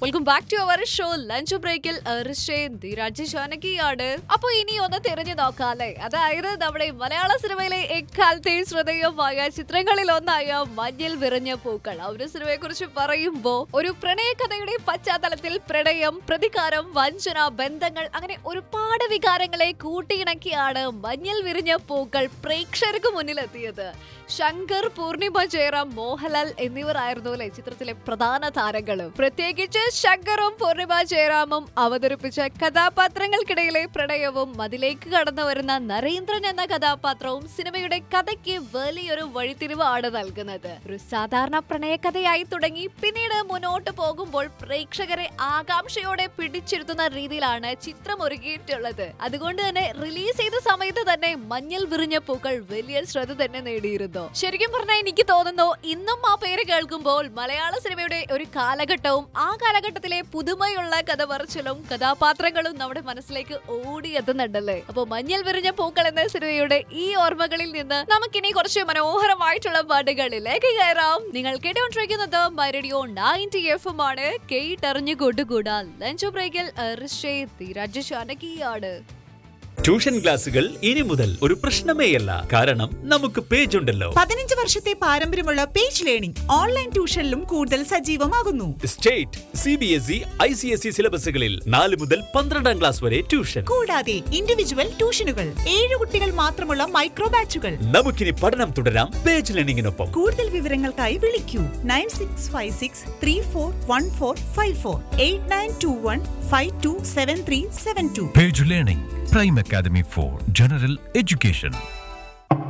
Welcome back to our show lunch ബ്രേക്കിൽ ധീരാജ് ജാനകിയാണ് അപ്പൊ ഇനി ഒന്ന് തിരഞ്ഞു നോക്കാല്ലേ അതായത് നമ്മുടെ മലയാള സിനിമയിലെ എക്കാലത്തെ ശ്രദ്ധേയമായ ചിത്രങ്ങളിൽ ഒന്നായ മഞ്ഞിൽ വിറഞ്ഞ പൂക്കൾ ആ ഒരു സിനിമയെ കുറിച്ച് പറയുമ്പോ ഒരു പ്രണയകഥയുടെ പശ്ചാത്തലത്തിൽ പ്രണയം പ്രതികാരം വഞ്ചന ബന്ധങ്ങൾ അങ്ങനെ ഒരുപാട് വികാരങ്ങളെ കൂട്ടിയിണക്കിയാണ് മഞ്ഞിൽ വിരിഞ്ഞ പൂക്കൾ പ്രേക്ഷകർക്ക് മുന്നിലെത്തിയത് ശങ്കർ പൂർണിമ ജയറാം മോഹൻലാൽ എന്നിവർ ആയിരുന്നു അല്ലെ ചിത്രത്തിലെ പ്രധാന താരങ്ങളും പ്രത്യേകിച്ച് ശങ്കറും പൂർണിമ ജയറാമും അവതരിപ്പിച്ച കഥാപാത്രങ്ങൾക്കിടയിലെ പ്രണയവും അതിലേക്ക് കടന്നു വരുന്ന നരേന്ദ്രൻ എന്ന കഥാപാത്രവും സിനിമയുടെ കഥയ്ക്ക് വലിയൊരു വഴിത്തിരിവാണ് നൽകുന്നത് ഒരു സാധാരണ പ്രണയകഥയായി തുടങ്ങി പിന്നീട് മുന്നോട്ട് പോകുമ്പോൾ പ്രേക്ഷകരെ ആകാംക്ഷയോടെ പിടിച്ചിരുത്തുന്ന രീതിയിലാണ് ചിത്രം ഒരുക്കിയിട്ടുള്ളത് അതുകൊണ്ട് തന്നെ റിലീസ് ചെയ്ത സമയത്ത് തന്നെ മഞ്ഞൾ വിറിഞ്ഞ പൂക്കൾ വലിയ ശ്രദ്ധ തന്നെ നേടിയിരുന്നു ശരിക്കും പറഞ്ഞാൽ എനിക്ക് തോന്നുന്നു ഇന്നും ആ പേര് കേൾക്കുമ്പോൾ മലയാള സിനിമയുടെ ഒരു കാലഘട്ടവും ആ കാലഘട്ടത്തിലെ പുതുമയുള്ള കഥ പറച്ചിലും കഥാപാത്രങ്ങളും നമ്മുടെ മനസ്സിലേക്ക് ഓടിയെത്തുന്നുണ്ടല്ലേ അപ്പൊ മഞ്ഞൾ വിരിഞ്ഞ പൂക്കൾ എന്ന സിനിമയുടെ ഈ ഓർമ്മകളിൽ നിന്ന് നമുക്കിനി കുറച്ച് മനോഹരമായിട്ടുള്ള പാട്ടുകളിലേക്ക് കയറാം നിങ്ങൾ കേട്ടുകൊണ്ടിരിക്കുന്നത് my radio ninety F M ആണ് കേട്ടറിഞ്ഞു കൊണ്ടുകൂടാൻ ലഞ്ച് ബ്രേക്കിൽ ധീരാജ് ജാനകിയാണ് ട്യൂഷൻ ക്ലാസുകൾ ഇനി മുതൽ ഒരു പ്രശ്നമേയല്ല കാരണം നമുക്ക് പേജ് ഉണ്ടല്ലോ പതിനഞ്ച് വർഷത്തെ പാരമ്പര്യമുള്ള പേജ് ലേണിംഗ് ഓൺലൈൻ ട്യൂഷനിലും കൂടുതൽ സജീവമാകുന്നു state C B S E I C S E സിലബസുകളിൽ നാല് മുതൽ പന്ത്രണ്ടാം ക്ലാസ് വരെ ട്യൂഷൻ കൂടാതെ ഇൻഡിവിജ്വൽ ട്യൂഷനുകൾ ഏഴ് കുട്ടികൾ മാത്രമുള്ള മൈക്രോ ബാച്ചുകൾ നമുക്കിനി പഠനം തുടരാം പേജ് ലേണിംഗിനൊപ്പം കൂടുതൽ വിവരങ്ങൾക്കായി വിളിക്കൂ nine six five six three four one four five four eight nine two one five two seven three seven two Page Learning, Prime Academy for General Education.